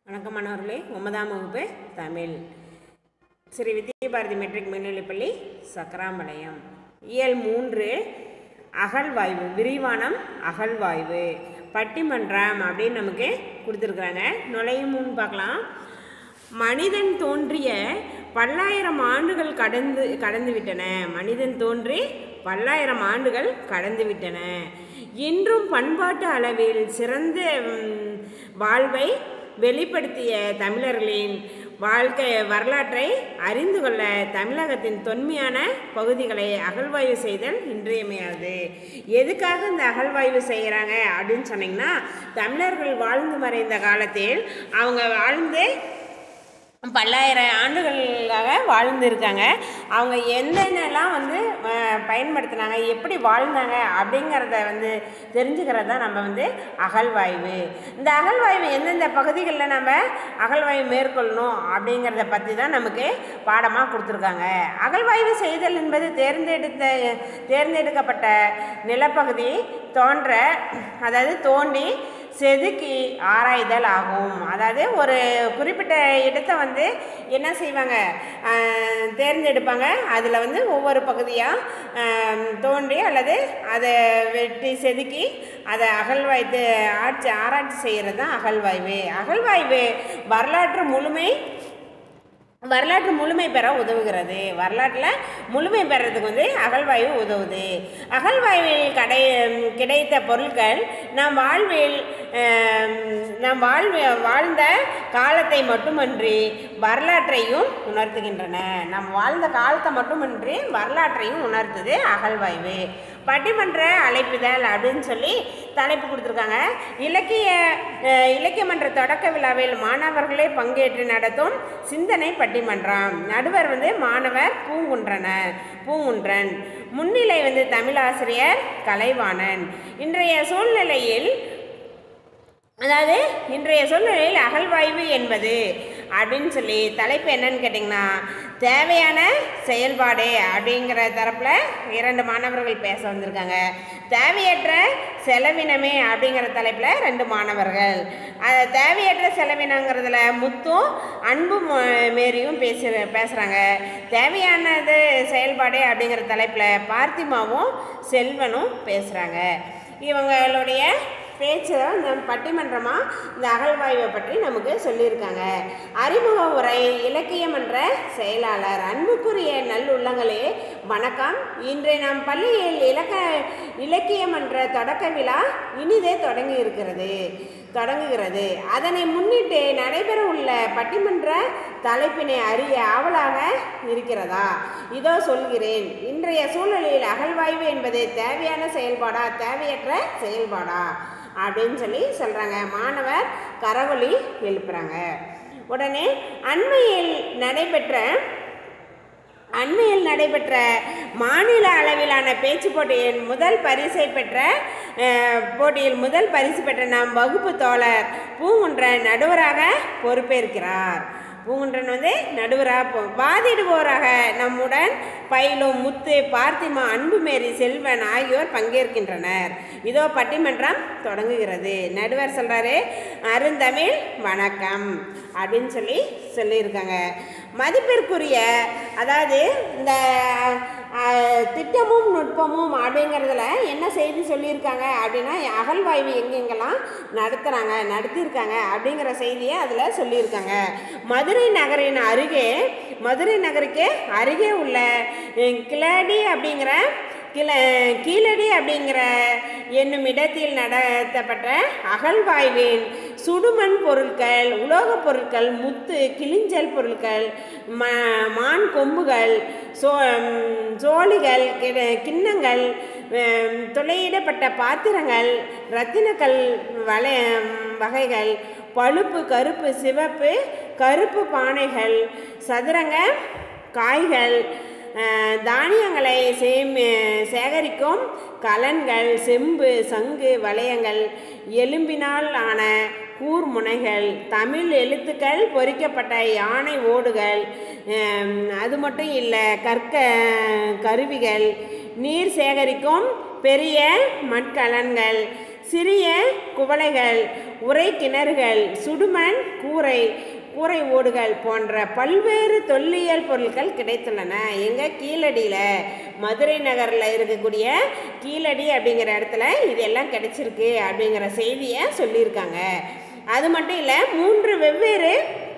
வணக்கம் மாணவர்களே ஒன்பதாம் வகுப்பு தமிழ் ஸ்ரீ வித்யாபாரதி மெட்ரிக் மேல்நிலைப்பள்ளி சக்கராம்பாளையம் இயல் மூன்று அகழ்வாய்வு விரிவானம் அகழ்வாய்வு பட்டிமன்றம் அப்படின்னு நமக்கு கொடுத்துருக்குறாங்க நுழையும் முன் பார்க்கலாம் மனிதன் தோன்றிய பல்லாயிரம் ஆண்டுகள் கடந்து கடந்து விட்டன மனிதன் தோன்றி பல்லாயிரம் ஆண்டுகள் கடந்து விட்டன இன்றும் பண்பாட்டு அளவில் சிறந்த ம், வாழ்வை வெளிப்படுத்திய தமிழர்களின் வாழ்க்கை வரலாற்றை அறிந்து கொள்ள தமிழகத்தின் தொன்மையான பகுதிகளை அகழ்வாய்வு செய்தல் இன்றியமையாது எதுக்காக இந்த அகழ்வாய்வு செய்கிறாங்க அப்படின்னு சொன்னீங்கன்னா தமிழர்கள் வாழ்ந்து மறைந்த காலத்தில் அவங்க வாழ்ந்து பல்லாயிரம் ஆண்டுகளாக வாழ்ந்துருக்காங்க அவங்க என்னென்னலாம் வந்து அஹ், பயன்படுத்தினாங்க எப்படி வாழ்ந்தாங்க அப்படிங்கிறத வந்து தெரிஞ்சுக்கிறது தான் நம்ம வந்து அகழ்வாய்வு இந்த அகழ்வாய்வு எந்தெந்த பகுதிகளில் நம்ம அகழ்வாய்வு மேற்கொள்ளணும் அப்படிங்கிறத பற்றி தான் நமக்கு பாடமாக கொடுத்துருக்காங்க அகழ்வாய்வு செய்தல் என்பது தேர்ந்தெடுத்த தேர்ந்தெடுக்கப்பட்ட நிலப்பகுதி தோன்ற அதாவது தோண்டி செதுக்கி ஆராய்தல் ஆகும் அதாவது ஒரு குறிப்பிட்ட இடத்தை வந்து என்ன செய்வாங்க ஆஹ், தேர்ந்தெடுப்பாங்க அதில் வந்து ஒவ்வொரு பகுதியாக தோண்டி அல்லது அதை வெட்டி செதுக்கி அதை அகழ்வாய்த்து ஆட்சி ஆராய்ச்சி செய்கிறது தான் அகழ்வாய்வு அகழ்வாய்வு வரலாற்று முழுமை வரலாற்று முழுமை பெற உதவுகிறது வரலாற்றில் முழுமை பெறதுக்கு வந்து அகழ்வாய்வு உதவுது அகழ்வாய்வில் கடை கிடைத்த பொருட்கள் நம் வாழ்வில் ஆம், நம் வாழ்வி வாழ்ந்த காலத்தை மட்டுமன்றி வரலாற்றையும் உணர்த்துகின்றன நம் வாழ்ந்த காலத்தை மட்டுமன்றி வரலாற்றையும் உணர்த்துது அகழ்வாய்வு பட்டிமன்ற அழைப்புதல் அப்படின்னு சொல்லி தலைப்பு கொடுத்துருக்காங்க இலக்கிய அஹ், இலக்கிய மன்ற தொடக்க விழாவில் மாணவர்களே பங்கேற்று நடத்தும் சிந்தனை பட்டிமன்றம் நடுவர் வந்து மாணவர் பூங்குன்றனர் பூங்குன்றன் முன்னிலை வந்து தமிழாசிரியர் கலைவாணன் இன்றைய சூழ்நிலையில் அதாவது இன்றைய சூழ்நிலையில் அகழ்வாய்வு என்பது அப்படின்னு சொல்லி தலைப்பு என்னன்னு கேட்டிங்கன்னா தேவையான செயல்பாடு அப்படிங்கிற தரப்பில் இரண்டு மாணவர்கள் பேச வந்திருக்காங்க தேவையற்ற செலவினமே அப்படிங்கிற தலைப்பில் ரெண்டு மாணவர்கள் அது தேவையற்ற செலவினங்கிறதுல முத்தும் அன்பும் ம- மேரியும் பேசு பேசுகிறாங்க தேவையானது செயல்பாடு அப்படிங்கிற தலைப்பில் பார்த்திமாவும் செல்வனும் பேசுகிறாங்க இவங்களுடைய பேச்சு தான் இந்த பட்டிமன்றமாக இந்த அகழ்வாய்வை பற்றி நமக்கு சொல்லியிருக்காங்க அறிமுக உரை இலக்கிய மன்ற செயலாளர் அன்புக்குரிய நல்லுள்ளங்களே வணக்கம் இன்று நம் பள்ளியில் இலக்க இலக்கிய மன்ற தொடக்க விழா இனிதே தொடங்கி இருக்கிறது தொடங்குகிறது அதனை முன்னிட்டு நடைபெற உள்ள பட்டிமன்ற தலைப்பினை அறிய ஆவலாக இருக்கிறதா இதோ சொல்கிறேன் இன்றைய சூழலில் அகழ்வாய்வு என்பது தேவையான செயல்பாடா தேவையற்ற செயல்பாடா அப்படின்னு சொல்லி சொல்கிறாங்க மாணவர் கரவொலி எழுப்புறாங்க உடனே அண்மையில் நடைபெற்ற அண்மையில் நடைபெற்ற மாநில அளவிலான பேச்சு போட்டியின் முதல் பரிசை பெற்ற அஹ், போட்டியில் முதல் பரிசு பெற்ற நம் வகுப்பு தோழர் பூங்குன்றன் நடுவராக பொறுப்பேற்கிறார் பூங்குன்றன் வந்து நடுவராக போ வாதிடுவோராக நம்முடன் பயிலும் முத்து பார்த்திமா அன்புமேரி செல்வன் ஆகியோர் பங்கேற்கின்றனர் இதோ பட்டிமன்றம் தொடங்குகிறது நடுவர் சொல்கிறாரு அருந்தமிழ் வணக்கம் அப்படின்னு சொல்லி சொல்லியிருக்காங்க மதிப்பிற்குரிய அதாவது இந்த அஹ், திட்டமும் நுட்பமும் அப்படிங்கிறதுல என்ன செய்தி சொல்லியிருக்காங்க அப்படின்னா அகழ்வாய்வு எங்கெங்கெல்லாம் நடத்துகிறாங்க நடத்தியிருக்காங்க அப்படிங்கிற செய்தியை அதில் சொல்லியிருக்காங்க மதுரை நகரின் அருகே மதுரை நகருக்கு அருகே உள்ள அஹ், கிளாடி அப்படிங்கிற கிள கீழடி அப்படிங்கிற என்னும் இடத்தில் நடத்தப்பட்ட அகழ்வாய்வின் சுடுமண் பொருட்கள் உலோகப் பொருட்கள் முத்து கிளிஞ்சல் பொருட்கள் ம மான் கொம்புகள் சோ ம், சோழிகள் கிட- கிண்ணங்கள் ம், துளையிடப்பட்ட பாத்திரங்கள் ரத்தினக்கல் வளை வகைகள் பழுப்பு கருப்பு சிவப்பு கருப்பு பானைகள் சதுரங்க காய்கள் அஹ், தானியங்களை சேமி சேகரிக்கும் கலன்கள் செம்பு சங்கு வளையங்கள் எலும்பினால் ஆன கூர்முனைகள் தமிழ் எழுத்துக்கள் பொறிக்கப்பட்ட யானை ஓடுகள் அஹ், அது மட்டும் இல்லை கற்க கருவிகள் நீர் சேகரிக்கும் பெரிய மட்கலன்கள் சிறிய குவளைகள் உரை கிணறுகள் சுடுமண் கூரை கூரை ஓடுகள் போன்ற பல்வேறு தொல்லியல் பொருட்கள் கிடைத்துள்ளன எங்க கீழடியில் மதுரை நகரில் இருக்கக்கூடிய கீழடி அப்படிங்கிற இடத்துல இதெல்லாம் கிடைச்சிருக்கு அப்படிங்கிற செய்தியை சொல்லியிருக்காங்க அது மட்டும் இல்லை மூன்று வெவ்வேறு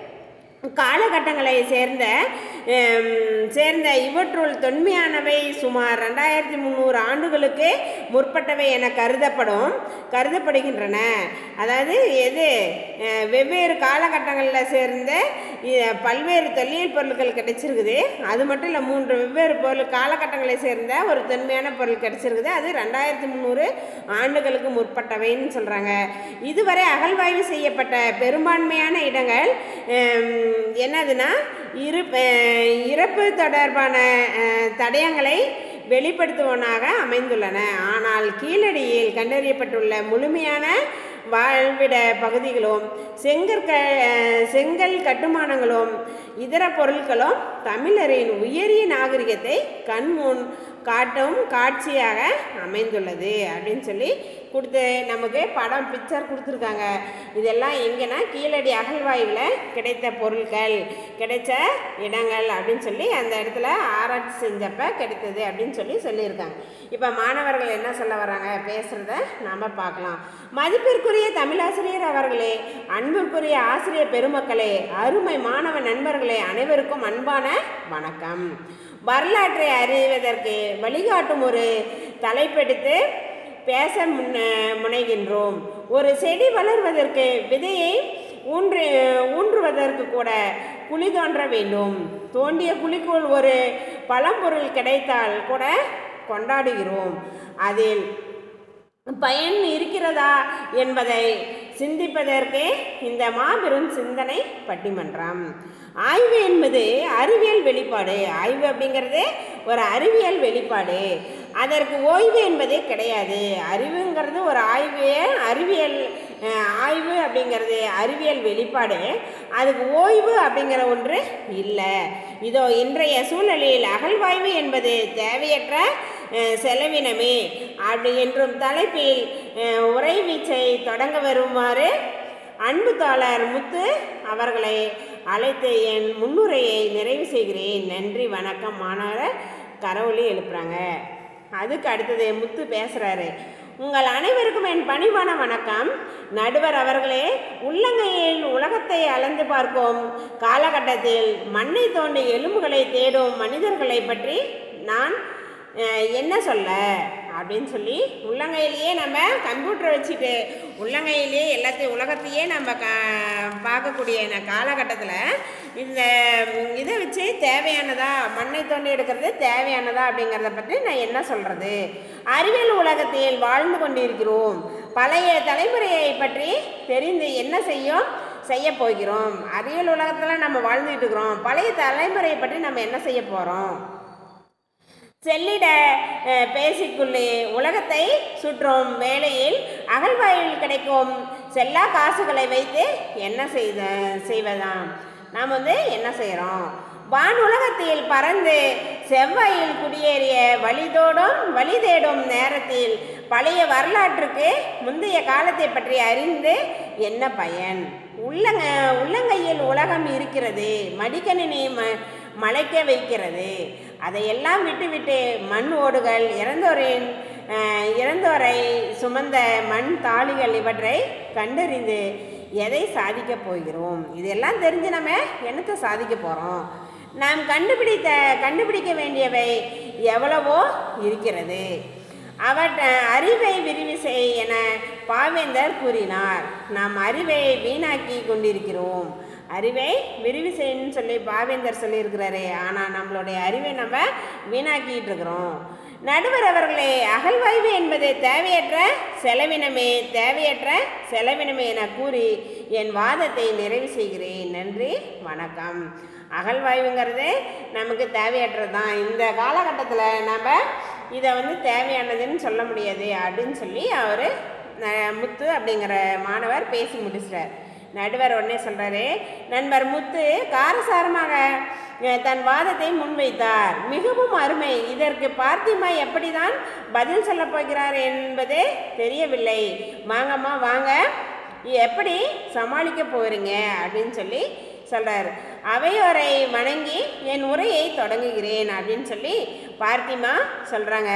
காலகட்டங்களை சேர்ந்த ஹம், சேர்ந்த இவற்றுள் தொன்மையானவை சுமார் ரெண்டாயிரத்தி முந்நூறு ஆண்டுகளுக்கு முற்பட்டவை என கருதப்படும் கருதப்படுகின்றன அதாவது எது அஹ், வெவ்வேறு காலகட்டங்களில் சேர்ந்த இ- பல்வேறு தொல்லியல் பொருட்கள் கிடைச்சிருக்குது அது மட்டும் இல்லை மூன்று வெவ்வேறு பொருள் காலகட்டங்களை சேர்ந்த ஒரு தொன்மையான பொருள் கிடைச்சிருக்குது அது ரெண்டாயிரத்தி முந்நூறு ஆண்டுகளுக்கு முற்பட்டவைன்னு சொல்கிறாங்க இதுவரை அகழ்வாய்வு செய்யப்பட்ட பெரும்பான்மையான இடங்கள் ஹம், என்னதுன்னா இரு அஹ், இறப்பு தொடர்பான அஹ், தடயங்களை வெளிப்படுத்துவனாக அமைந்துள்ளன ஆனால் கீழடியில் கண்டறியப்பட்டுள்ள முழுமையான வாழ்விட பகுதிகளும் செங்கற்க அஹ், செங்கல் கட்டுமானங்களும் இதர பொருட்களும் தமிழரின் உயரிய நாகரிகத்தை கண்முன் காட்டும் காட்சியாக அமைந்துள்ளது அப்படின்னு சொல்லி கொடுத்து நமக்கு படம் பிக்சர் கொடுத்துருக்காங்க இதெல்லாம் எங்கன்னா கீழடி அகழ்வாய்வில் கிடைத்த பொருட்கள் கிடைச்ச இடங்கள் அப்படின்னு சொல்லி அந்த இடத்துல ஆராய்ச்சி செஞ்சப்ப கிடைத்தது அப்படின்னு சொல்லி சொல்லியிருக்காங்க இப்போ மாணவர்கள் என்ன சொல்ல வராங்க பேசுகிறத நாம் பார்க்கலாம் மதிப்பிற்குரிய தமிழாசிரியர் அவர்களே அன்பிற்குரிய ஆசிரியர் பெருமக்களே அருமை மாணவ நண்பர்களே அனைவருக்கும் அன்பான வணக்கம் வரலாற்றை அறிவதற்கு வழிகாட்டும் ஒரு தலைப்பெடுத்து பேச முன்ன முனைகின்றோம் ஒரு செடி வளர்வதற்கு விதையை ஊன்று ஊன்றுவதற்கு கூட குழி தோன்ற வேண்டும் தோண்டிய குழிக்குள் ஒரு பழம்பொருள் கிடைத்தால் கூட கொண்டாடுகிறோம் அதில் பயன் இருக்கிறதா என்பதை சிந்திப்பதற்கு இந்த மாபெரும் சிந்தனை பட்டிமன்றம் ஆய்வு என்பது அறிவியல் வெளிப்பாடு ஆய்வு அப்படிங்கிறது ஒரு அறிவியல் வெளிப்பாடு அதற்கு ஓய்வு என்பதே கிடையாது அறிவுங்கிறது ஒரு ஆய்வு அறிவியல் அஹ், ஆய்வு அப்படிங்கிறது அறிவியல் வெளிப்பாடு அதுக்கு ஓய்வு அப்படிங்கிற ஒன்று இல்லை இதோ இன்றைய சூழலில் அகழ்வாய்வு என்பது தேவையற்ற அஹ், செலவினமே அப்படி என்றும் தலைப்பில் அஹ், உரை வீச்சை தொடங்க வருமாறு அன்பு தோழர் முத்து அவர்களை அழைத்து என் முன்னுரையை நிறைவு செய்கிறேன் நன்றி வணக்கம் மாணவர் கரவொலி எழுப்புறாங்க அதுக்கு அடுத்தது முத்து பேசுகிறாரு உங்கள் அனைவருக்கும் என் பணிவான வணக்கம் நடுவர் அவர்களே உள்ளங்கையில் உலகத்தை அளந்து பார்க்கும் காலகட்டத்தில் மண்ணை தோண்டி எலும்புகளை தேடும் மனிதர்களை பற்றி நான் அஹ், என்ன சொல்ல அப்படின்னு சொல்லி உள்ளங்கையிலேயே நம்ம கம்ப்யூட்டரை வச்சுட்டு உள்ளங்கையிலேயே எல்லாத்தையும் உலகத்தையே நம்ம க பார்க்கக்கூடிய இந்த காலகட்டத்தில் இந்த ம், இதை வச்சு தேவையானதா மண்ணை தோண்டி எடுக்கிறது தேவையானதா அப்படிங்கிறத பற்றி நான் என்ன சொல்கிறது அறிவியல் உலகத்தில் வாழ்ந்து கொண்டிருக்கிறோம் பழைய தலைமுறையை பற்றி தெரிந்து என்ன செய்யும் செய்ய போகிறோம் அறிவியல் உலகத்தில் நம்ம வாழ்ந்துட்டு இருக்கிறோம் பழைய தலைமுறையை பற்றி நம்ம என்ன செய்ய போகிறோம் செல்லிட அஹ், பேசிக்குள்ளே உலகத்தை சுற்றும் வேளையில் அகழ்வாயில் கிடைக்கும் செல்லா காசுகளை வைத்து என்ன செய்த செய்வதாம் நாம் வந்து என்ன செய்கிறோம் வானுலகத்தில் பறந்து செவ்வாயில் குடியேறிய வழிதோடும் வழி தேடும் நேரத்தில் பழைய வரலாற்றுக்கு முந்தைய காலத்தை பற்றி அறிந்து என்ன பயன் உள்ளங்க உள்ளங்கையில் உலகம் இருக்கிறது மடிக்கணினி ம மலைக்க வைக்கிறது அதையெல்லாம் விட்டுவிட்டு மண் ஓடுகள் இறந்தோரின் அஹ், இறந்தோரை சுமந்த மண் தாளிகள் இவற்றை கண்டறிந்து எதை சாதிக்கப் போகிறோம் இதெல்லாம் தெரிஞ்சு நம்ம என்னத்தை சாதிக்க போகிறோம் நாம் கண்டுபிடித்த கண்டுபிடிக்க வேண்டியவை எவ்வளவோ இருக்கிறது அவற்ற அறிவை விரிவு செய் என பாவேந்தர் கூறினார் நாம் அறிவை வீணாக்கி கொண்டிருக்கிறோம் அறிவை விரிவு செய்யணும்னு சொல்லி பாவேந்தர் சொல்லியிருக்கிறாரு ஆனால் நம்மளுடைய அறிவை நம்ம வீணாக்கிட்டு இருக்கிறோம் நடுவர் அவர்களே அகழ்வாய்வு என்பது தேவையற்ற செலவினமே தேவையற்ற செலவினமே என கூறி என் வாதத்தை நிறைவு செய்கிறேன் நன்றி வணக்கம் அகழ்வாய்வுங்கிறது நமக்கு தேவையற்றது தான் இந்த காலகட்டத்தில் நம்ம இதை வந்து தேவையானதுன்னு சொல்ல முடியாது அப்படின்னு சொல்லி அவர் முத்து அப்படிங்கிற மாணவர் பேசி முடிச்சிட்டார் நடுவர் உடனே சொல்கிறாரு நண்பர் முத்து காரசாரமாக அஹ், தன் வாதத்தை முன்வைத்தார் மிகவும் அருமை இதற்கு பார்த்திமா எப்படிதான் பதில் சொல்லப் போகிறார் என்பதே தெரியவில்லை வாங்கம்மா வாங்க எப்படி சமாளிக்க போகிறீங்க அப்படின்னு சொல்லி சொல்கிறார் அவையோரை வணங்கி என் உரையை தொடங்குகிறேன் அப்படின்னு சொல்லி பார்த்திமா சொல்கிறாங்க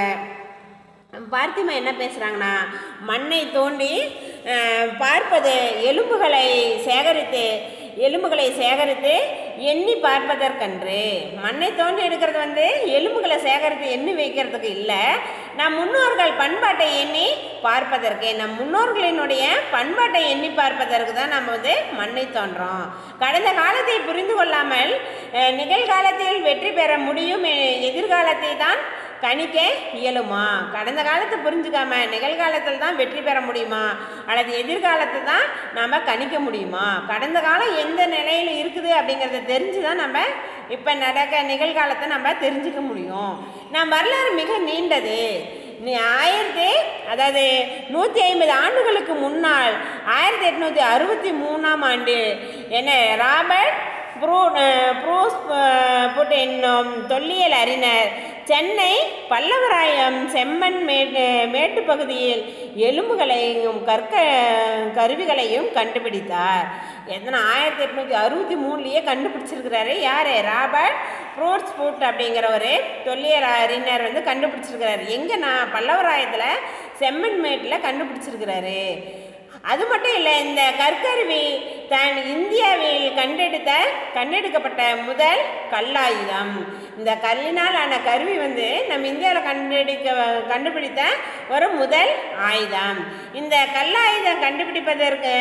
பார்த்திமா என்ன பேசுகிறாங்கன்னா மண்ணை தோண்டி அஹ், பார்ப்பது எலும்புகளை சேகரித்து எலும்புகளை சேகரித்து எண்ணி பார்ப்பதற்கன்று மண்ணை தோண்டி எடுக்கிறது வந்து எலும்புகளை சேகரித்து எண்ணி வைக்கிறதுக்கு இல்லை நம் முன்னோர்கள் பண்பாட்டை எண்ணி பார்ப்பதற்கு நம் முன்னோர்களினுடைய பண்பாட்டை எண்ணி பார்ப்பதற்கு தான் நம்ம வந்து மண்ணை தோன்றோம் கடந்த காலத்தை புரிந்து கொள்ளாமல் அஹ், நிகழ்காலத்தில் வெற்றி பெற முடியும் எ- எதிர்காலத்தை தான் கணிக்க இயலுமா கடந்த காலத்தை புரிஞ்சுக்காம நிகழ்காலத்தில் தான் வெற்றி பெற முடியுமா அல்லது எதிர்காலத்தை தான் நம்ம கணிக்க முடியுமா கடந்த காலம் எந்த நிலையில் இருக்குது அப்படிங்கிறத தெரிஞ்சு தான் நம்ம இப்போ நடக்க நிகழ்காலத்தை நம்ம தெரிஞ்சுக்க முடியும் நம் வரலாறு மிக நீண்டது நீ ஆயிரத்தி அதாவது நூற்றி ஐம்பது ஆண்டுகளுக்கு முன்னால் ஆயிரத்தி எட்நூற்றி அறுபத்தி மூணாம் ஆண்டு என்ன ராபர்ட் ப்ரூ அஹ், ப்ரூஸ் அஹ், புட் என்னும் தொல்லியல் அறிஞர் சென்னை பல்லவராயம் செம்மண் மேட்டு மேட்டுப் பகுதியில் எலும்புகளையும் கற்க கருவிகளையும் கண்டுபிடித்தார் எத்தனை ஆயிரத்தி எட்நூற்றி அறுபத்தி மூணுலேயே கண்டுபிடிச்சிருக்கிறாரு யார் ராபர்ட் ப்ரூட்ஸ் புட் அப்படிங்கிற ஒரு தொல்லியல் அறிஞர் வந்து கண்டுபிடிச்சிருக்கிறாரு எங்கன்னா பல்லவராயத்தில் செம்மண் மேட்டில் கண்டுபிடிச்சிருக்கிறாரு அது மட்டும் இல்லை இந்த கற்கருவி தன் இந்தியாவில் கண்டெடுத்த கண்டெடுக்கப்பட்ட முதல் கல்லாயுதம் இந்த கல்லினால் ஆன கருவி வந்து நம்ம இந்தியாவில் கண்டெடுக்க கண்டுபிடித்த ஒரு முதல் ஆயுதம் இந்த கல்லாயுதம் கண்டுபிடிப்பதற்கு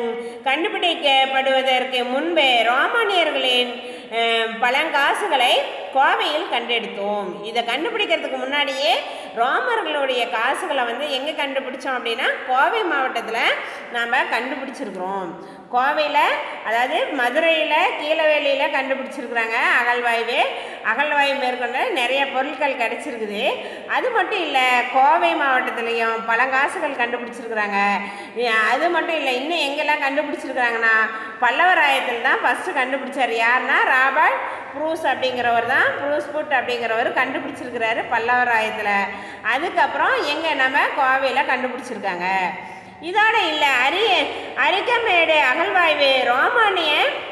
கண்டுபிடிக்கப்படுவதற்கு முன்பே ரோமானியர்களின் அஹ், பழங்காசுகளை கோவையில் கண்டெடுத்தோம் இதை கண்டுபிடிக்கிறதுக்கு முன்னாடியே ரோமர்களுடைய காசுகளை வந்து எங்கே கண்டுபிடிச்சோம் அப்படின்னா கோவை மாவட்டத்தில் நாம் கண்டுபிடிச்சிருக்கிறோம் கோவையில் அதாவது மதுரையில் கீழவேலியில் கண்டுபிடிச்சிருக்கிறாங்க அகழ்வாய்வு அகழ்வாய்வு மேற்கொண்டு நிறைய பொருட்கள் கிடைச்சிருக்குது அது மட்டும் இல்லை கோவை மாவட்டத்துலேயும் பழங்காசுகள் கண்டுபிடிச்சிருக்கிறாங்க ஏ- அது மட்டும் இல்லை இன்னும் எங்கெல்லாம் கண்டுபிடிச்சிருக்கிறாங்கன்னா பல்லவராயத்தில் தான் ஃபஸ்ட்டு கண்டுபிடிச்சார் யாருன்னா ராபர்ட் ப்ரூஸ் அப்படிங்கிறவர் தான் ப்ரூஸ் புட் அப்படிங்கிறவர் கண்டுபிடிச்சிருக்கிறாரு பல்லவராயத்தில் அதுக்கப்புறம் எங்கே நம்ம கோவையில் கண்டுபிடிச்சிருக்காங்க இதோட இல்லை அரிய அரிக்கமேடு அகழ்வாய்வு ரோமானிய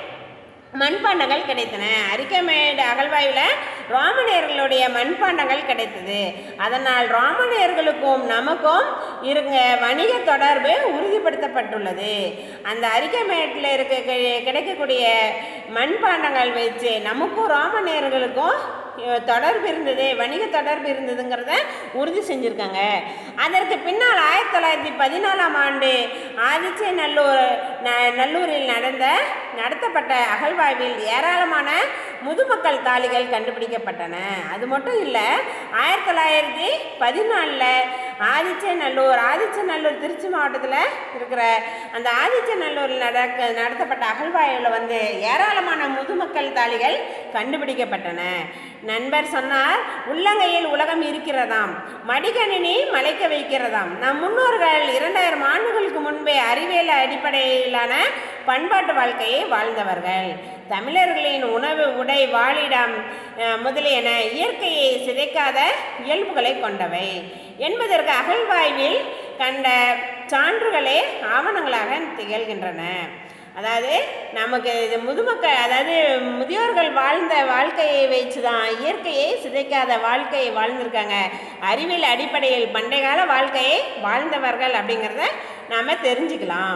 மண்பாண்டங்கள் கிடைத்தன அரிக்கமேடு அகழ்வாய்வில் ரோமனியர்களுடைய மண்பாண்டங்கள் கிடைத்தது அதனால் ரோமனியர்களுக்கும் நமக்கும் இருங்க வணிக தொடர்பு உறுதிப்படுத்தப்பட்டுள்ளது அந்த அரிக்கமேட்டில் இருக்க கி- கிடைக்கக்கூடிய மண்பாண்டங்கள் வச்சு நமக்கும் ரோமனியர்களுக்கும் அஹ், தொடர்பு இருந்தது வணிக தொடர்பு இருந்ததுங்கிறத உறுதி செஞ்சுருக்காங்க அதற்கு பின்னால் ஆயிரத்தி தொள்ளாயிரத்தி பதினாலாம் ஆண்டு ஆதிச்சை நல்லூர் ந- நல்லூரில் நடந்த நடத்தப்பட்ட அகழ்வாய்வில் ஏராளமான முதுமக்கள் தாலிகள் கண்டுபிடிக்கப்பட்டன அது மட்டும் இல்லை ஆயிரத்தி தொள்ளாயிரத்தி பதினாலில் ஆதிச்சநல்லூர் ஆதிச்சநல்லூர் திருச்சி மாவட்டத்தில் இருக்கிற அந்த ஆதிச்சநல்லூரில் நடக்க நடத்தப்பட்ட அகழ்வாய்வில் வந்து ஏராளமான முதுமக்கள் தாலிகள் கண்டுபிடிக்கப்பட்டன நண்பர் சொன்னார் உள்ளங்கையில் உலகம் இருக்கிறதாம் மடிக்கணினி மலைக்க வைக்கிறதாம் நம் முன்னோர்கள் இரண்டாயிரம் ஆண்டுகளுக்கு முன்பே அறிவியல் அடிப்படையிலான பண்பாட்டு வாழ்க்கையை வாழ்ந்தவர்கள் தமிழர்களின் உணவு உடை வாழிடம் அஹ், முதலியன இயற்கையை சிதைக்காத இயல்புகளை கொண்டவை என்பதற்கு அகழ்வாய்வில் கண்ட சான்றுகளே ஆவணங்களாக திகழ்கின்றன அதாவது நமக்கு இது முதுமக்கள் அதாவது முதியோர்கள் வாழ்ந்த வாழ்க்கையை வச்சு தான் இயற்கையை சிதைக்காத வாழ்க்கையை வாழ்ந்திருக்காங்க அறிவியல் அடிப்படையில் பண்டைய கால வாழ்க்கையை வாழ்ந்தவர்கள் அப்படிங்கிறத நாம் தெரிஞ்சுக்கலாம்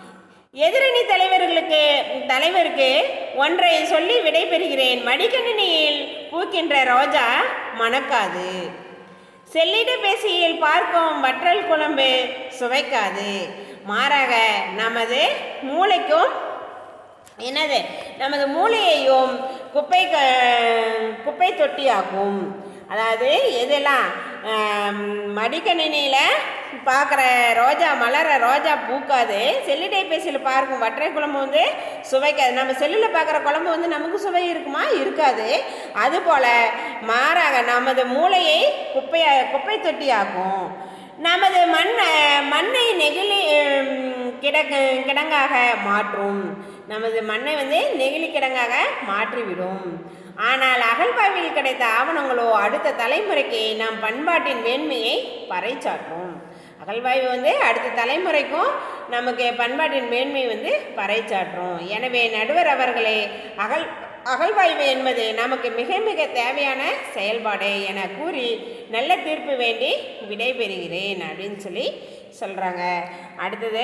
எதிரணி தலைவர்களுக்கு தலைவருக்கு ஒன்றை சொல்லி விடைபெறுகிறேன் மடிக்கணினியில் பூக்கின்ற ரோஜா மணக்காது செல்லிட பேசியில் பார்க்கும் வற்றல் குழம்பு சுவைக்காது மாறாக நமது மூளைக்கும் என்னது நமது மூளையையும் குப்பை க குப்பை தொட்டியாக்கும் அதாவது எதெல்லாம் ஆம், மடிக்கணினியில் பார்க்குற ரோஜா மலர ரோஜா பூக்காது செல்லிடை பேசியில் பார்க்கும் வற்றை குழம்பு வந்து சுவைக்காது நம்ம செல்லில் பார்க்குற குழம்பு வந்து நமக்கு சுவை இருக்குமா இருக்காது அதுபோல் மாறாக நமது மூளையை குப்பைய குப்பை தொட்டியாக்கும் நமது மண் மண்ணை நெகிழி உம், கிடக்கு கிடங்காக மாற்றும் நமது மண்ணை வந்து நெகிழி கிடங்காக மாற்றிவிடும் ஆனால் அகழ்வாய்வில் கிடைத்த ஆவணங்களோ அடுத்த தலைமுறைக்கு நம் பண்பாட்டின் மேன்மையை பறைச்சாற்றும் அகழ்வாய்வு வந்து அடுத்த தலைமுறைக்கும் நமக்கு பண்பாட்டின் மேன்மை வந்து பறைச்சாற்றும் எனவே நடுவர் அவர்களே அகல் அகழ்வாய்வு என்பது நமக்கு மிக மிக தேவையான செயல்பாடு என கூறி நல்ல தீர்ப்பு வேண்டி விடைபெறுகிறேன் அப்படின்னு சொல்லி சொல்கிறாங்க அடுத்தது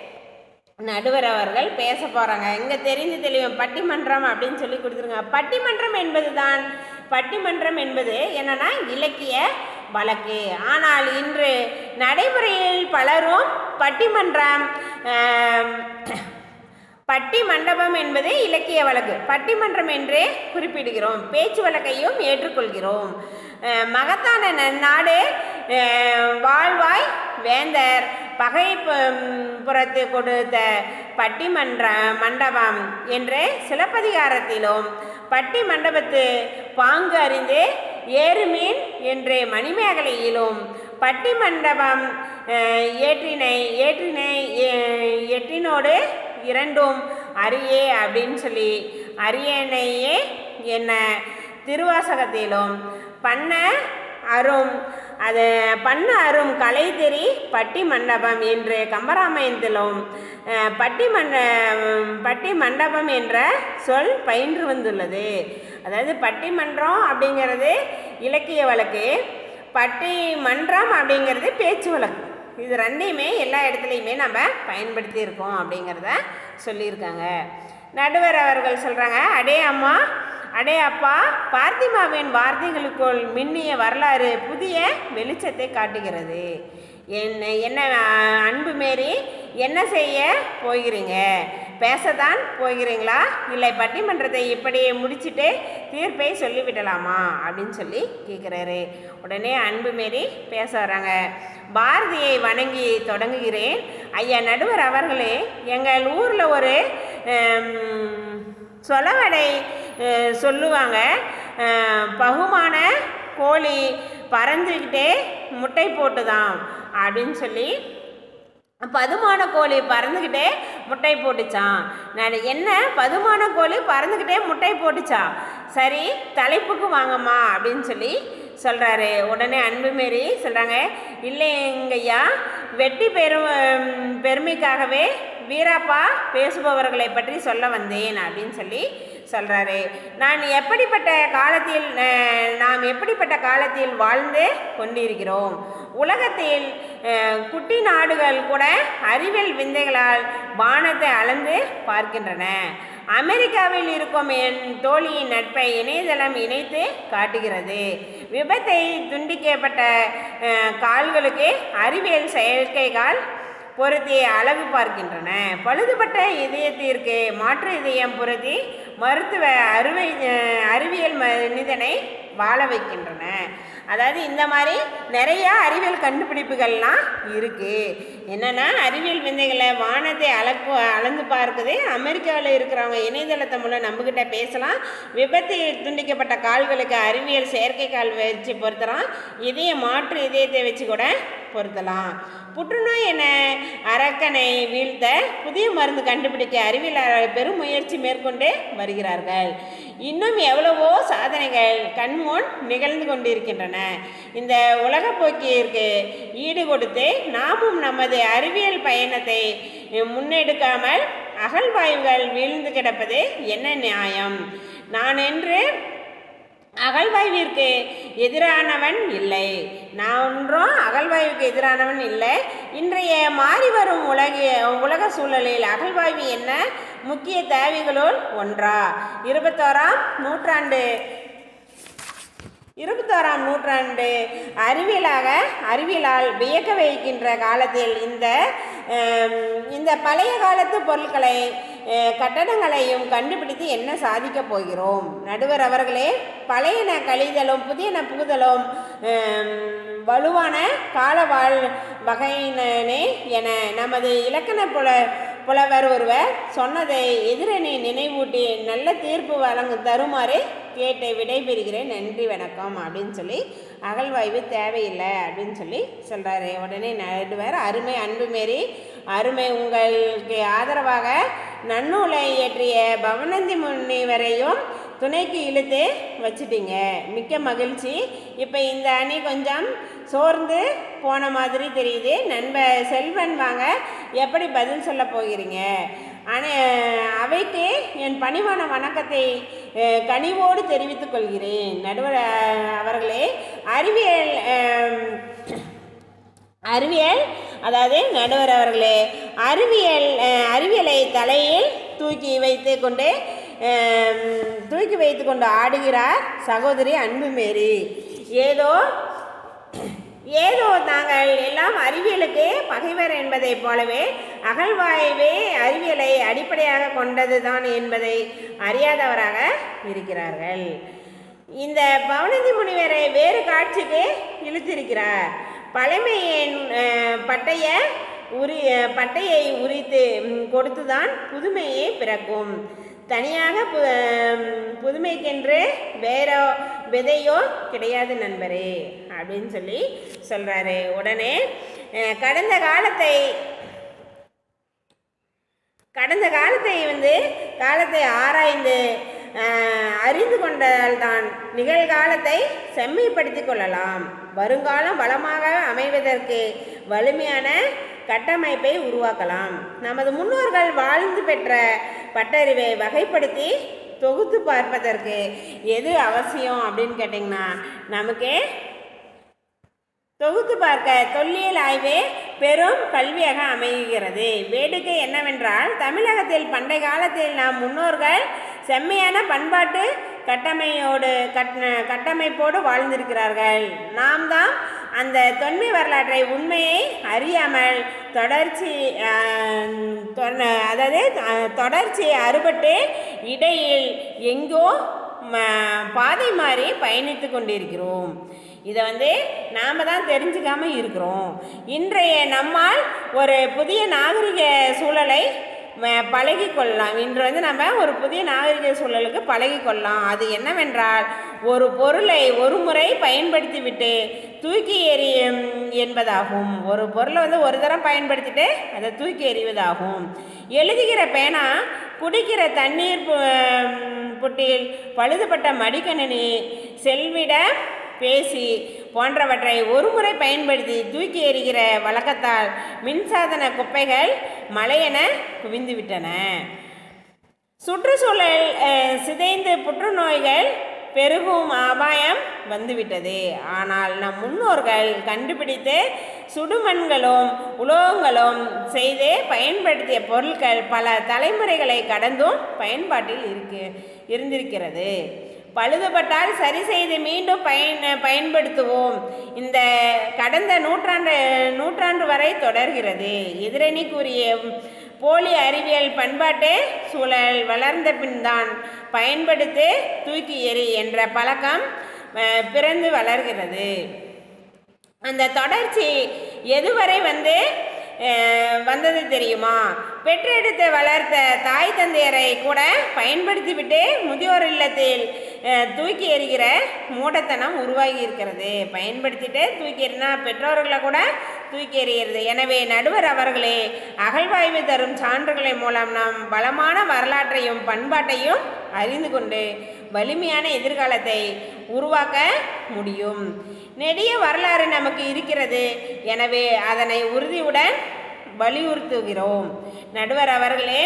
நடுவர் அவர்கள் பேச போகிறாங்க இங்கே தெரிந்து தெளிவம் பட்டிமன்றம் அப்படின்னு சொல்லி கொடுத்துருங்க பட்டிமன்றம் என்பது தான் பட்டிமன்றம் என்பது என்னன்னா இலக்கிய வழக்கு ஆனால் இன்று நடைமுறையில் பலரும் பட்டிமன்றம் ஆம், பட்டி மண்டபம் என்பது இலக்கிய வழக்கு பட்டிமன்றம் என்றே குறிப்பிடுகிறோம் பேச்சு வழக்கையும் ஏற்றுக்கொள்கிறோம் அஹ், மகத்தான நன்னாடு அஹ், வாழ்வாய் வேந்தர் பகை பு- புறத்து கொடுத்த பட்டிமன்ற மண்டபம் என்று சிலப்பதிகாரத்திலும் பட்டி மண்டபத்து பாங்கு அறிந்து ஏறுமீன் என்று மணிமேகலையிலும் பட்டி மண்டபம் அஹ், ஏற்றினை ஏற்றினை எ- எட்டினோடு இரண்டும் அரியே அப்படின்னு சொல்லி அரியணையே என்ன திருவாசகத்திலும் பண்ண அரும் அது பண்ண அரும் கலை தெரி பட்டி மண்டபம் என்று கம்பராமாயணத்திலும் அஹ், பட்டி மண்ட பட்டி மண்டபம் என்ற சொல் பயின்று வந்துள்ளது அதாவது பட்டிமன்றம் அப்படிங்கிறது இலக்கிய வழக்கு பட்டி மன்றம் அப்படிங்கிறது பேச்சு வழக்கு இது ரெண்டையுமே எல்லா இடத்துலையுமே நம்ம பயன்படுத்தி இருக்கோம் அப்படிங்கிறத சொல்லியிருக்காங்க நடுவர் அவர்கள் சொல்கிறாங்க அடே அம்மா அடே அப்பா பார்த்திமாவின் வார்த்தைகளுக்குள் மின்னிய வரலாறு புதிய வெளிச்சத்தை காட்டுகிறது என்ன என்ன அஹ், அன்பு மேரி என்ன செய்ய போகிறீங்க பேசத்தான் போகிறீங்களா இல்லை பட்டிமன்றத்தை இப்படியே முடிச்சிட்டு தீர்ப்பை சொல்லிவிடலாமா அப்படின்னு சொல்லி கேட்குறாரு உடனே அன்பு மேரி பேச வராங்க பாரதியை வணங்கி தொடங்குகிறேன் ஐயா நடுவர் அவர்களே எங்கள் ஊரில் ஒரு ஹம், சொலவடை அஹ், சொல்லுவாங்க அஹ், பகுமான கோழி பறந்துக்கிட்டே முட்டை போட்டுதான் அப்படின்னு சொல்லி பதுமான கோழி பறந்துக்கிட்டே முட்டை போட்டுச்சான் நான் என்ன பதுமான கோழி பறந்துக்கிட்டே முட்டை போட்டுச்சா சரி தலைப்புக்கு வாங்கம்மா அப்படின்னு சொல்லி சொல்கிறாரு உடனே அன்பு மாரி சொல்கிறாங்க இல்லைங்கய்யா வெட்டி பெரும் பெருமைக்காகவே வீராப்பா பேசுபவர்களை பற்றி சொல்ல வந்தேன் அப்படின்னு சொல்லி சொல்கிறாரு நான் எப்படிப்பட்ட காலத்தில் அஹ், நாம் எப்படிப்பட்ட காலத்தில் வாழ்ந்து கொண்டிருக்கிறோம் உலகத்தில் அஹ், குட்டி நாடுகள் கூட அறிவியல் விந்தைகளால் வானத்தை அளந்து பார்க்கின்றன அமெரிக்காவில் இருக்கும் என் தோழியின் நட்பை இணையதளம் இணைத்து காட்டுகிறது விபத்தை துண்டிக்கப்பட்ட அஹ், கால்களுக்கு அறிவியல் செயற்கைகால் பொருத்தி அழகு பார்க்கின்றன பழுதுபட்ட இதயத்திற்கு மாற்று இதயம் பொருத்தி மருத்துவ அறுவை அஹ், அறிவியல் மனிதனை வாழ வைக்கின்றன அதாவது இந்த மாதிரி நிறைய அறிவியல் கண்டுபிடிப்புகள்லாம் இருக்குது என்னென்னா அறிவியல் விந்தைகளை வானத்தை அளக்கு அளந்து பார்க்குது அமெரிக்காவில் இருக்கிறவங்க இணையதளத்தை மூலம் நம்மக்கிட்ட பேசலாம் விபத்து துண்டிக்கப்பட்ட கால்களுக்கு அறிவியல் செயற்கை கால் வச்சு பொருத்தலாம் இதய மாற்று இதயத்தை வச்சு கூட பொருத்தலாம் புற்றுநோய் என அரக்கனை வீழ்த்த புதிய மருந்து கண்டுபிடிக்க அறிவியலாளர்கள் பெரும் முயற்சி மேற்கொண்டு வருகிறார்கள் இன்னும் எவ்வளவோ சாதனைகள் கண்முன் நிகழ்ந்து கொண்டிருக்கின்றன இந்த உலகப்போக்கிற்கு ஈடு கொடுத்து நாமும் நமது அறிவியல் பயணத்தை முன்னெடுக்காமல் அகழ்வாய்வுகள் வீழ்ந்து கிடப்பது என்ன நியாயம் நான் என்று அகழ்வாய்விற்கு எதிரானவன் இல்லை நான் ஒன்றும் அகழ்வாய்வுக்கு எதிரானவன் இல்லை இன்றைய மாறி வரும் உலக உலக சூழலில் அகழ்வாய்வு என்ன முக்கிய தேவைகளுள் ஒன்றா இருபத்தோராம் நூற்றாண்டு இருபத்தோராம் நூற்றாண்டு அறிவியலாக அறிவியலால் வியக்க வைக்கின்ற காலத்தில் இந்த ஹம், இந்த பழைய காலத்து பொருட்களை அஹ், கட்டடங்களையும் கண்டுபிடித்து என்ன சாதிக்கப் போகிறோம் நடுவர் அவர்களே பழையன கழிதலும் புதியன புகுதலும் ஹம், வலுவான கால வாழ் வகையினே என நமது இலக்கண புல புலவர் ஒருவர் சொன்னதை எதிரணி நினைவூட்டி நல்ல தீர்ப்பு வழங்க தருமாறு கேட்டு விடைபெறுகிறேன் நன்றி வணக்கம் அப்படின்னு சொல்லி அகழ்வாய்வு தேவையில்லை அப்படின்னு சொல்லி சொல்கிறாரு உடனே நடுவர் அருமை அன்பு மாரி அருமை உங்களுக்கு ஆதரவாக நன்னூலை இயற்றிய பவனந்தி முனிவரையும் துணைக்கு இழுத்து வச்சிட்டீங்க மிக்க மகிழ்ச்சி இப்போ இந்த அணி கொஞ்சம் சோர்ந்து போன மாதிரி தெரியுது நண்ப செல்வன் வாங்க எப்படி பதில் சொல்ல போகிறீங்க ஆனால் அவைக்கு என் பணிவான வணக்கத்தை அஹ், கனிவோடு தெரிவித்துக் கொள்கிறேன் நடுவர் அஹ், அவர்களே அறிவியல் அஹ், அறிவியல் அதாவது நடுவர் அவர்களே அறிவியல் அஹ், அறிவியலை தலையில் தூக்கி வைத்து கொண்டு அஹ், தூக்கி வைத்து கொண்டு ஆடுகிறார் சகோதரி அன்புமேரி ஏதோ ஏதோ நாங்கள் எல்லாம் அறிவியலுக்கு பகைவர் என்பதைப் போலவே அகழ்வாய்வே அறிவியலை அடிப்படையாக கொண்டதுதான் என்பதை அறியாதவராக இருக்கிறார்கள் இந்த பவனந்தி முனிவரை வேறு காட்சிக்கு இழுத்திருக்கிறார் பழமையின் அஹ், பட்டைய உரி அஹ், பட்டையை உரித்து ம், கொடுத்துதான் புதுமையே பிறக்கும் தனியாக பு அஹ், புதுமைக்கென்று வேறோ விதையோ கிடையாது நண்பரே அப்படின்னு சொல்லி சொல்கிறாரு உடனே அஹ், கடந்த காலத்தை கடந்த காலத்தை வந்து காலத்தை ஆராய்ந்து ஆஹ், அறிந்து கொண்டால்தான் நிகழ்காலத்தை செம்மைப்படுத்திக் கொள்ளலாம் வருங்காலம் வளமாக அமைவதற்கு வலிமையான கட்டமைப்பை உருவாக்கலாம் நமது முன்னோர்கள் வாழ்ந்து பெற்ற பட்டறிவை வகைப்படுத்தி தொகுத்து பார்ப்பதற்கு எது அவசியம் அப்படின்னு கேட்டிங்கன்னா நமக்கே தொகுத்து பார்க்க தொல்லியல் ஆய்வே பெரும் கல்வியாக அமைகிறது வேடிக்கை என்னவென்றால் தமிழகத்தில் பண்டை காலத்தில் நம் முன்னோர்கள் செம்மையான பண்பாட்டு கட்டமையோடு கட் கட்டமைப்போடு வாழ்ந்திருக்கிறார்கள் நாம் தான் அந்த தொன்மை வரலாற்றை உண்மையை அறியாமல் தொடர்ச்சி ஆஹ், தொன்ன- அதாவது அஹ், தொடர்ச்சி அறுபட்டு இடையில் எங்கோ ம- பாதை மாறி பயணித்து கொண்டிருக்கிறோம் இதை வந்து நாம் தான் தெரிஞ்சுக்காம இருக்கிறோம் இன்றைய நம்மால் ஒரு புதிய நாகரிக சூழலை ம- பழகிக் கொள்ளலாம் இன்று வந்து நம்ம ஒரு புதிய நாகரிக சூழலுக்கு பழகிக் கொள்ளலாம் அது என்னவென்றால் ஒரு பொருளை ஒரு முறை பயன்படுத்திவிட்டு தூக்கி எறியும் என்பதாகும் ஒரு பொருளை வந்து ஒரு தரம் பயன்படுத்திட்டு அதை தூக்கி எறிவதாகும் எழுதுகிற பேனா குடிக்கிற தண்ணீர் பு- புட்டில் பழுதுபட்ட மடிக்கணினி செல்விட பேசி போன்றவற்றை ஒருமுறை பயன்படுத்தி தூக்கி எறிகிற வழக்கத்தால் மின்சாதன குப்பைகள் மலையென குவிந்துவிட்டன சுற்றுச்சூழல் அஹ், சிதைந்து புற்றுநோய்கள் பெருகும் அபாயம் வந்துவிட்டது ஆனால் நம் முன்னோர்கள் கண்டுபிடித்து சுடுமண்களும் உலோகங்களும் செய்து பயன்படுத்திய பொருட்கள் பல தலைமுறைகளை கடந்தும் பயன்பாட்டில் இருக்கு இருந்திருக்கிறது பழுதுபட்டால் சரி செய்து மீண்டும் பயன் பயன்படுத்துவோம் இந்த கடந்த நூற்றாண்டு நூற்றாண்டு வரை தொடர்கிறது எதிரணி கூறிய போலி அறிவியல் பண்பாட்டு சூழல் வளர்ந்த பின்தான் பயன்படுத்தி தூக்கி எறி என்ற பழக்கம் அஹ், பிறந்து வளர்கிறது அந்த தொடர்ச்சி எதுவரை வந்து அஹ், வந்தது தெரியுமா பெற்றெடுத்து வளர்த்த தாய் தந்தையரை கூட பயன்படுத்திவிட்டு முதியோர் இல்லத்தில் அஹ், தூக்கி எறிகிற மூடத்தனம் உருவாகி இருக்கிறது பயன்படுத்திட்டு தூக்கி எறினா பெற்றோர்களை கூட தூக்கி எறிகிறது எனவே நடுவர் அவர்களே அகழ்வாய்வு தரும் சான்றுகளின் மூலம் நாம் வளமான வரலாற்றையும் பண்பாட்டையும் அறிந்து கொண்டு வலிமையான எதிர்காலத்தை உருவாக்க முடியும் நெடிய வரலாறு நமக்கு இருக்கிறது எனவே அதனை உறுதியுடன் வலியுறுத்துகிறோம் நடுவர் அவர்களே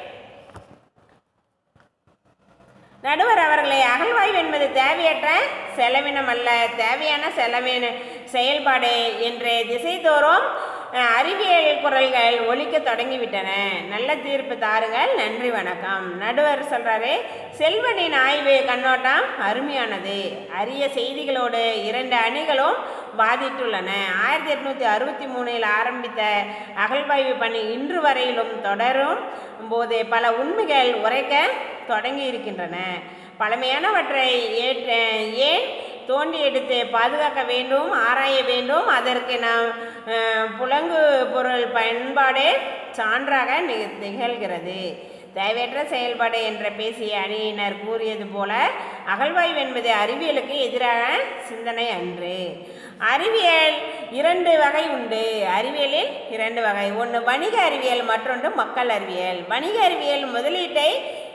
நடுவர் அவர்களே அகழ்வாய்வு என்பது தேவையற்ற செலவினம் அல்ல தேவையான செலவின செயல்பாடு என்று திசைதோறும் அஹ், அறிவியல் குரல்கள் ஒலிக்க தொடங்கிவிட்டன நல்ல தீர்ப்பு தாருங்கள் நன்றி வணக்கம் நடுவர் சொல்றாரு செல்வனின் ஆய்வு கண்ணோட்டம் அருமையானது அரிய செய்திகளோடு இரண்டு அணிகளும் வாதிட்டுள்ளன ஆயிரத்தி எட்நூற்றி அறுபத்தி மூணில் ஆரம்பித்த அகழ்வாய்வு பணி இன்று வரையிலும் தொடரும் போது பல உண்மைகள் உரைக்க தொடங்கி இருக்கின்றன பழமையானவற்றை ஏற்ற ஏன் தோண்டி எடுத்து பாதுகாக்க வேண்டும் ஆராய வேண்டும் அதற்கு நாம் அஹ், புலங்கு பொருள் பயன்பாடு சான்றாக நி- திகழ்கிறது தேவையற்ற செயல்பாடு என்ற பேசிய அணியினர் கூறியது போல அகழ்வாய்வு என்பது அறிவியலுக்கு எதிரான சிந்தனை அன்று அறிவியல் இரண்டு வகை உண்டு அறிவியலில் இரண்டு வகை ஒன்று வணிக அறிவியல் மற்றொன்று மக்கள் அறிவியல் வணிக அறிவியல் முதலீட்டை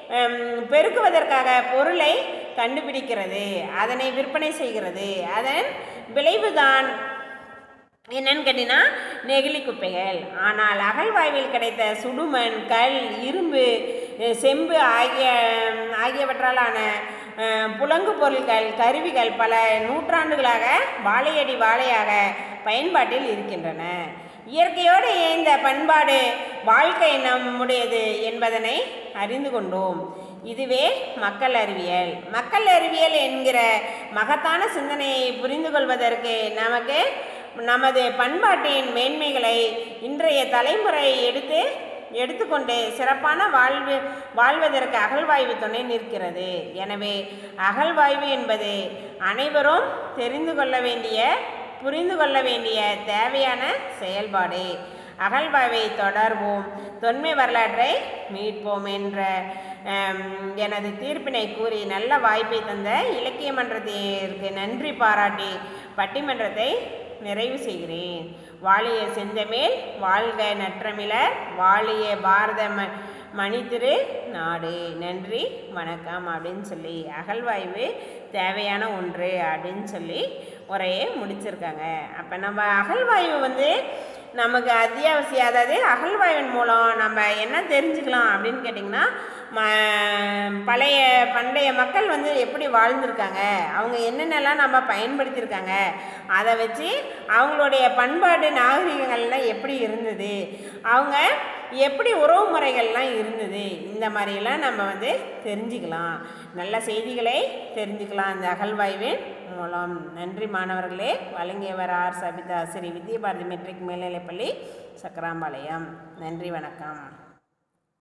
ஹம், பெருக்குவதற்காக பொருளை கண்டுபிடிக்கிறது அதனை விற்பனை செய்கிறது அதன் விளைவுதான் என்னன்னு கேட்டீங்கன்னா நெகிழி குப்பைகள் ஆனால் அகழ்வாய்வில் கிடைத்த சுடுமண் கல் இரும்பு அஹ் செம்பு ஆகிய ஆகியவற்றாலான அஹ், புலங்கு பொருட்கள் கருவிகள் பல நூற்றாண்டுகளாக வாழையடி வாழையாக பயன்பாட்டில் இருக்கின்றன இயற்கையோடு இயைந்த பண்பாடு வாழ்க்கை நம்முடையது என்பதனை அறிந்து கொண்டோம் இதுவே மக்கள் அறிவியல் மக்கள் அறிவியல் என்கிற மகத்தான சிந்தனையை புரிந்து கொள்வதற்கு நமக்கு நமது பண்பாட்டின் மேன்மைகளை இன்றைய தலைமுறை எடுத்து எடுத்துக்கொண்டு சிறப்பான வாழ்வு வாழ்வதற்கு அகழ்வாய்வு துணை நிற்கிறது எனவே அகழ்வாய்வு என்பது அனைவரும் தெரிந்து கொள்ள வேண்டிய புரிந்து கொள்ள வேண்டிய தேவையான செயல்பாடு அகழ்வாய்வை தொடர்வோம் தொன்மை வரலாற்றை மீட்போம் என்ற ஆம், எனது தீர்ப்பினை கூறி நல்ல வாய்ப்பை தந்த இலக்கிய மன்றத்திற்கு நன்றி பாராட்டி பட்டிமன்றத்தை நிறைவு செய்கிறேன் வாழிய செந்தமேல் வாழ்க நற்றமிழர் வாழிய பாரத ம மணித்திரு நாடு நன்றி வணக்கம் அப்படின்னு சொல்லி அகழ்வாய்வு தேவையான ஒன்று அப்படின்னு சொல்லி உரையை முடிச்சிருக்காங்க அப்போ நம்ம அகழ்வாய்வு வந்து நமக்கு அத்தியாவசியம் அதாவது அகழ்வாய்வின் மூலம் நம்ம என்ன தெரிஞ்சுக்கலாம் அப்படின்னு கேட்டிங்கன்னா ம பழைய பண்டைய மக்கள் வந்து எப்படி வாழ்ந்திருக்காங்க அவங்க என்னென்னலாம் நம்ம பயன்படுத்தியிருக்காங்க அதை வச்சு அவங்களுடைய பண்பாடு நாகரிகங்கள்லாம் எப்படி இருந்தது அவங்க எப்படி உறவு முறைகள்லாம் இருந்தது இந்த மாதிரியெல்லாம் நம்ம வந்து தெரிஞ்சுக்கலாம் நல்ல செய்திகளை தெரிஞ்சுக்கலாம் இந்த அகழ்வாய்வின் மூலம் நன்றி மாணவர்களே வழங்கியவர் ஆர் சபிதா ஸ்ரீ வித்யபாரதி மெட்ரிக் மேல்நிலைப்பள்ளி சக்கராம்பாளையம் நன்றி வணக்கம்